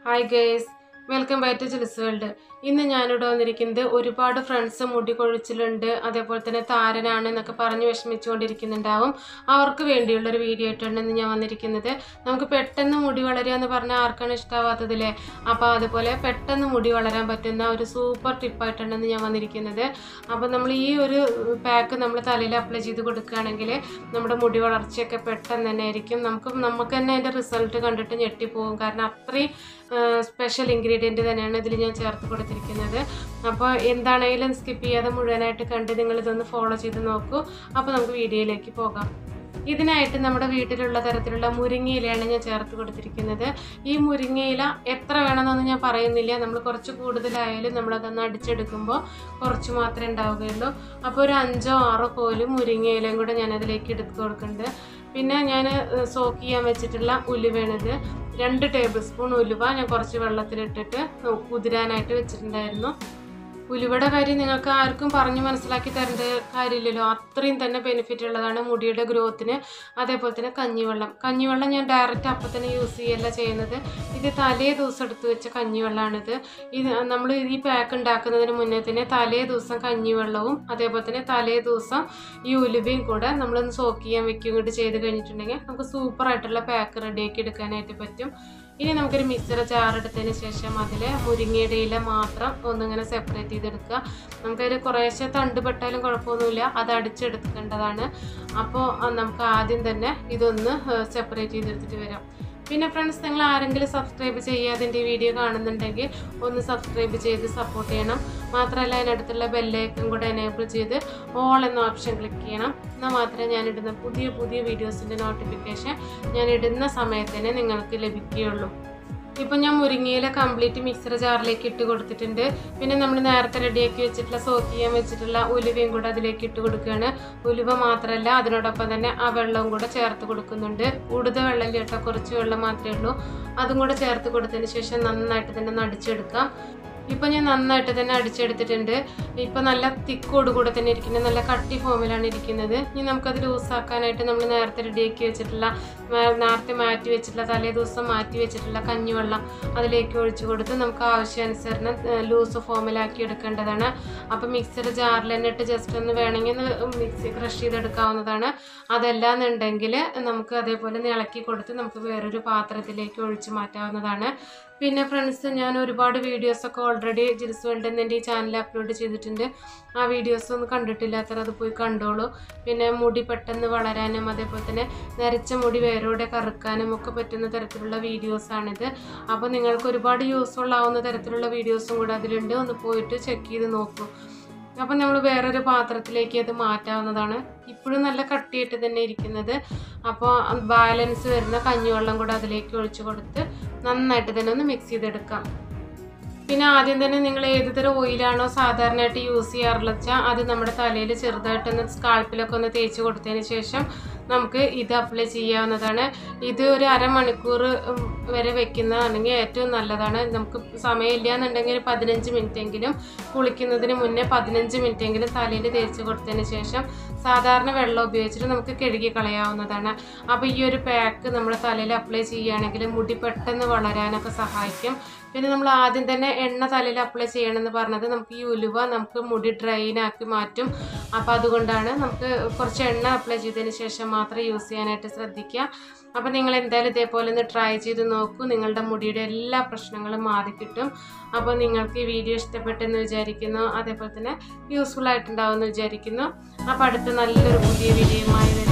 hi guys welcome back to ജിലിസ് world ഇന്ന് ഞാനിവിടെ വന്നിരിക്കുന്നത് ഒരുപാട് ഫ്രണ്ട്സ് മുടി കൊഴിച്ചിലുണ്ട് അതേപോലെ തന്നെ താരനാണ് എന്നൊക്കെ പറഞ്ഞ് വിഷമിച്ചുകൊണ്ടിരിക്കുന്നുണ്ടാവും അവർക്ക് വേണ്ടിയുള്ള ഒരു വീഡിയോ ആയിട്ടാണ് ഇന്ന് ഞാൻ വന്നിരിക്കുന്നത് നമുക്ക് പെട്ടെന്ന് മുടി വളരുക എന്ന് പറഞ്ഞാൽ ആർക്കാണ് ഇഷ്ടാവാത്തതില്ലേ അപ്പോൾ അതുപോലെ പെട്ടെന്ന് മുടി വളരാൻ പറ്റുന്ന ഒരു സൂപ്പർ ടിപ്പായിട്ടാണ് ഇന്ന് ഞാൻ വന്നിരിക്കുന്നത് അപ്പോൾ നമ്മൾ ഈ ഒരു പാക്ക് നമ്മൾ തലയിൽ അപ്ലൈ ചെയ്ത് കൊടുക്കുകയാണെങ്കിൽ നമ്മുടെ മുടി വളർച്ചയൊക്കെ പെട്ടെന്ന് തന്നെ ആയിരിക്കും നമുക്ക് നമുക്ക് തന്നെ അതിൻ്റെ റിസൾട്ട് കണ്ടിട്ട് ഞെട്ടിപ്പോകും കാരണം അത്രയും സ്പെഷ്യൽ ഇൻഗ്രീഡിയൻറ്റ് തന്നെയാണ് ഇതിൽ ഞാൻ ചേർത്ത് കൊടുത്തിരിക്കുന്നത് അപ്പോൾ എന്താണെങ്കിലും സ്കിപ്പ് ചെയ്യാതെ മുഴുവനായിട്ട് കണ്ട് നിങ്ങൾ ഇതൊന്ന് ഫോളോ ചെയ്ത് നോക്കൂ അപ്പോൾ നമുക്ക് വീഡിയോയിലേക്ക് പോകാം ഇതിനായിട്ട് നമ്മുടെ വീട്ടിലുള്ള തരത്തിലുള്ള മുരിങ്ങയിലയാണ് ഞാൻ ചേർത്ത് കൊടുത്തിരിക്കുന്നത് ഈ മുരിങ്ങയില എത്ര വേണമെന്നൊന്നും ഞാൻ പറയുന്നില്ല നമ്മൾ കുറച്ച് കൂടുതലായാലും നമ്മളതൊന്ന് അടിച്ചെടുക്കുമ്പോൾ കുറച്ച് മാത്രമേ ഉണ്ടാവുകയുള്ളൂ അപ്പോൾ ഒരു അഞ്ചോ ആറോ പോലും മുരിങ്ങയിലയും കൂടെ ഞാൻ അതിലേക്ക് എടുത്ത് കൊടുക്കുന്നുണ്ട് പിന്നെ ഞാൻ സോക്ക് ചെയ്യാൻ വെച്ചിട്ടുള്ള ഉലുവയാണിത് രണ്ട് ടേബിൾ സ്പൂൺ ഉലുവ ഞാൻ കുറച്ച് വെള്ളത്തിലിട്ടിട്ട് കുതിരാനായിട്ട് വെച്ചിട്ടുണ്ടായിരുന്നു ഉലുവയുടെ കാര്യം നിങ്ങൾക്ക് ആർക്കും പറഞ്ഞു മനസ്സിലാക്കി തരേണ്ട കാര്യമില്ലല്ലോ അത്രയും തന്നെ ബെനിഫിറ്റ് ഉള്ളതാണ് മുടിയുടെ ഗ്രോത്തിന് അതേപോലെ തന്നെ കഞ്ഞിവെള്ളം കഞ്ഞിവെള്ളം ഞാൻ ഡയറക്റ്റ് അപ്പം തന്നെ യൂസ് ചെയ്യല്ല ചെയ്യുന്നത് ഇത് തലേ ദിവസം എടുത്ത് വെച്ച കഞ്ഞിവെള്ളമാണിത് ഇത് നമ്മൾ ഈ പാക്ക് ഉണ്ടാക്കുന്നതിന് മുന്നേ തന്നെ തലേ ദിവസം കഞ്ഞിവെള്ളവും അതേപോലെ തന്നെ തലേ ദിവസം ഈ ഉലുവയും കൂടെ നമ്മളൊന്ന് സോക്ക് ചെയ്യാൻ വെക്കുകയും കൂടി ചെയ്ത് കഴിഞ്ഞിട്ടുണ്ടെങ്കിൽ നമുക്ക് സൂപ്പറായിട്ടുള്ള പാക്ക് റെഡിയാക്കി എടുക്കാനായിട്ട് പറ്റും ഇനി നമുക്കൊരു മിക്സർ ജാർ എടുത്തതിന് ശേഷം അതിൽ മുരിങ്ങയുടെ ഇല മാത്രം ഒന്നിങ്ങനെ സെപ്പറേറ്റ് ചെയ്തെടുക്കുക നമുക്കതിൽ കുറേശ്ശെ തണ്ട് പെട്ടാലും കുഴപ്പമൊന്നുമില്ല അത് അടിച്ചെടുക്കേണ്ടതാണ് അപ്പോൾ നമുക്ക് ആദ്യം തന്നെ ഇതൊന്ന് സെപ്പറേറ്റ് ചെയ്തെടുത്തിട്ട് വരാം പിന്നെ ഫ്രണ്ട്സ് നിങ്ങൾ ആരെങ്കിലും സബ്സ്ക്രൈബ് ചെയ്യാതെ എൻ്റെ വീഡിയോ കാണുന്നുണ്ടെങ്കിൽ ഒന്ന് സബ്സ്ക്രൈബ് ചെയ്ത് സപ്പോർട്ട് ചെയ്യണം മാത്രമല്ല അതിനടുത്തുള്ള ബെല്ലൈക്കൺ കൂടെ എനേബിൾ ചെയ്ത് ഓൾ എന്ന ഓപ്ഷൻ ക്ലിക്ക് ചെയ്യണം എന്നാൽ മാത്രമേ ഞാൻ ഇടുന്ന പുതിയ പുതിയ വീഡിയോസിൻ്റെ നോട്ടിഫിക്കേഷൻ ഞാൻ ഇടുന്ന സമയത്ത് തന്നെ നിങ്ങൾക്ക് ലഭിക്കുകയുള്ളൂ ഇപ്പം ഞാൻ മുരിങ്ങയില കംപ്ലീറ്റ് മിക്സർ ജാറിലേക്ക് ഇട്ട് കൊടുത്തിട്ടുണ്ട് പിന്നെ നമ്മൾ നേരത്തെ റെഡിയാക്കി വെച്ചിട്ടുള്ള സോക്ക് ചെയ്യാൻ വെച്ചിട്ടുള്ള ഉലുവയും കൂടെ അതിലേക്ക് ഇട്ട് കൊടുക്കുകയാണ് ഉലുവ മാത്രമല്ല അതിനോടൊപ്പം തന്നെ ആ വെള്ളവും കൂടെ ചേർത്ത് കൊടുക്കുന്നുണ്ട് കൂടുതൽ വെള്ളം കേട്ടോ കുറച്ച് വെള്ളം മാത്രമേ ഉള്ളൂ അതും കൂടെ ചേർത്ത് കൊടുത്തതിന് ശേഷം നന്നായിട്ട് തന്നെ ഒന്ന് അടിച്ചെടുക്കാം ഇപ്പം ഞാൻ നന്നായിട്ട് തന്നെ അടിച്ചെടുത്തിട്ടുണ്ട് ഇപ്പം നല്ല തിക്കോട് കൂടെ തന്നെ ഇരിക്കുന്നത് നല്ല കട്ടി ഫോമിലാണ് ഇരിക്കുന്നത് ഇനി നമുക്കത് ലൂസാക്കാനായിട്ട് നമ്മൾ നേരത്തെ റെഡിയാക്കി വെച്ചിട്ടുള്ള നേരത്തെ മാറ്റി വെച്ചിട്ടുള്ള തലേ ദിവസം മാറ്റി വെച്ചിട്ടുള്ള കഞ്ഞിവെള്ളം അതിലേക്ക് ഒഴിച്ചു കൊടുത്ത് നമുക്ക് ആവശ്യാനുസരണം ലൂസ് ഫോമിലാക്കി എടുക്കേണ്ടതാണ് അപ്പം മിക്സർ ജാറിൽ തന്നെ ഇട്ട് ജസ്റ്റ് ഒന്ന് വേണമെങ്കിൽ മിക്സി ക്രഷ് ചെയ്തെടുക്കാവുന്നതാണ് അതല്ലാന്നുണ്ടെങ്കിൽ നമുക്ക് അതേപോലെ ഒന്ന് ഇളക്കി കൊടുത്ത് നമുക്ക് വേറൊരു പാത്രത്തിലേക്ക് ഒഴിച്ച് മാറ്റാവുന്നതാണ് പിന്നെ ഫ്രണ്ട്സ് ഞാൻ ഒരുപാട് വീഡിയോസൊക്കെ ഓൾറെഡി ജിൽസ് വേൾഡ് എൻ്റെ ഈ ചാനലിൽ അപ്ലോഡ് ചെയ്തിട്ടുണ്ട് ആ വീഡിയോസ് ഒന്നും കണ്ടിട്ടില്ലാത്തവർ അത് പോയി കണ്ടോളൂ പിന്നെ മുടി പെട്ടെന്ന് വളരാനും അതേപോലെ തന്നെ നരച്ച മുടി വേരോടെ കറുക്കാനും ഒക്കെ പറ്റുന്ന തരത്തിലുള്ള വീഡിയോസാണിത് അപ്പോൾ നിങ്ങൾക്ക് ഒരുപാട് യൂസ്ഫുൾ ആവുന്ന തരത്തിലുള്ള വീഡിയോസും കൂടെ അതിലുണ്ട് ഒന്ന് പോയിട്ട് ചെക്ക് ചെയ്ത് നോക്കൂ അപ്പം നമ്മൾ വേറൊരു പാത്രത്തിലേക്ക് അത് മാറ്റാവുന്നതാണ് ഇപ്പോഴും നല്ല കട്ടിയായിട്ട് തന്നെ ഇരിക്കുന്നത് അപ്പോൾ ബാലൻസ് വരുന്ന കഞ്ഞിവെള്ളം കൂടെ അതിലേക്ക് ഒഴിച്ചു കൊടുത്ത് നന്നായിട്ട് തന്നെ ഒന്ന് മിക്സ് ചെയ്തെടുക്കാം പിന്നെ ആദ്യം തന്നെ നിങ്ങൾ ഏത് തരം ഓയിലാണോ സാധാരണയായിട്ട് യൂസ് ചെയ്യാറുള്ളത് വെച്ചാൽ അത് നമ്മുടെ തലയിൽ ചെറുതായിട്ടൊന്ന് സ്കാൾപ്പിലൊക്കെ ഒന്ന് തേച്ച് കൊടുത്തതിന് ശേഷം നമുക്ക് ഇത് അപ്ലൈ ചെയ്യാവുന്നതാണ് ഇത് ഒരു അരമണിക്കൂർ വരെ വെക്കുന്നതാണെങ്കിൽ ഏറ്റവും നല്ലതാണ് നമുക്ക് സമയമില്ല എന്നുണ്ടെങ്കിൽ പതിനഞ്ച് മിനിറ്റെങ്കിലും കുളിക്കുന്നതിന് മുന്നേ പതിനഞ്ച് മിനിറ്റെങ്കിലും തലയിൽ തേച്ച് കൊടുത്തതിന് ശേഷം സാധാരണ വെള്ളം ഉപയോഗിച്ചിട്ട് നമുക്ക് കഴുകി കളയാവുന്നതാണ് അപ്പോൾ ഈ ഒരു പാക്ക് നമ്മുടെ തലയിൽ അപ്ലൈ ചെയ്യുകയാണെങ്കിൽ മുടി പെട്ടെന്ന് വളരാനൊക്കെ സഹായിക്കും പിന്നെ നമ്മൾ ആദ്യം തന്നെ എണ്ണ തലയിൽ അപ്ലൈ ചെയ്യണമെന്ന് പറഞ്ഞത് നമുക്ക് ഈ ഉലുവ നമുക്ക് മുടി ഡ്രൈനാക്കി മാറ്റും അപ്പോൾ അതുകൊണ്ടാണ് നമുക്ക് കുറച്ച് എണ്ണ അപ്ലൈ ചെയ്തതിന് ശേഷം മാത്രം യൂസ് ചെയ്യാനായിട്ട് ശ്രദ്ധിക്കുക അപ്പോൾ നിങ്ങൾ എന്തായാലും ഇതേപോലെ ഒന്ന് ട്രൈ ചെയ്ത് നോക്കൂ നിങ്ങളുടെ മുടിയുടെ എല്ലാ പ്രശ്നങ്ങളും മാറിക്കിട്ടും അപ്പോൾ നിങ്ങൾക്ക് ഈ വീഡിയോ ഇഷ്ടപ്പെട്ടെന്ന് വിചാരിക്കുന്നു അതേപോലെ തന്നെ യൂസ്ഫുൾ ആയിട്ടുണ്ടാവുമെന്ന് വിചാരിക്കുന്നു അപ്പോൾ അടുത്ത നല്ലൊരു പുതിയ വീഡിയോയുമായി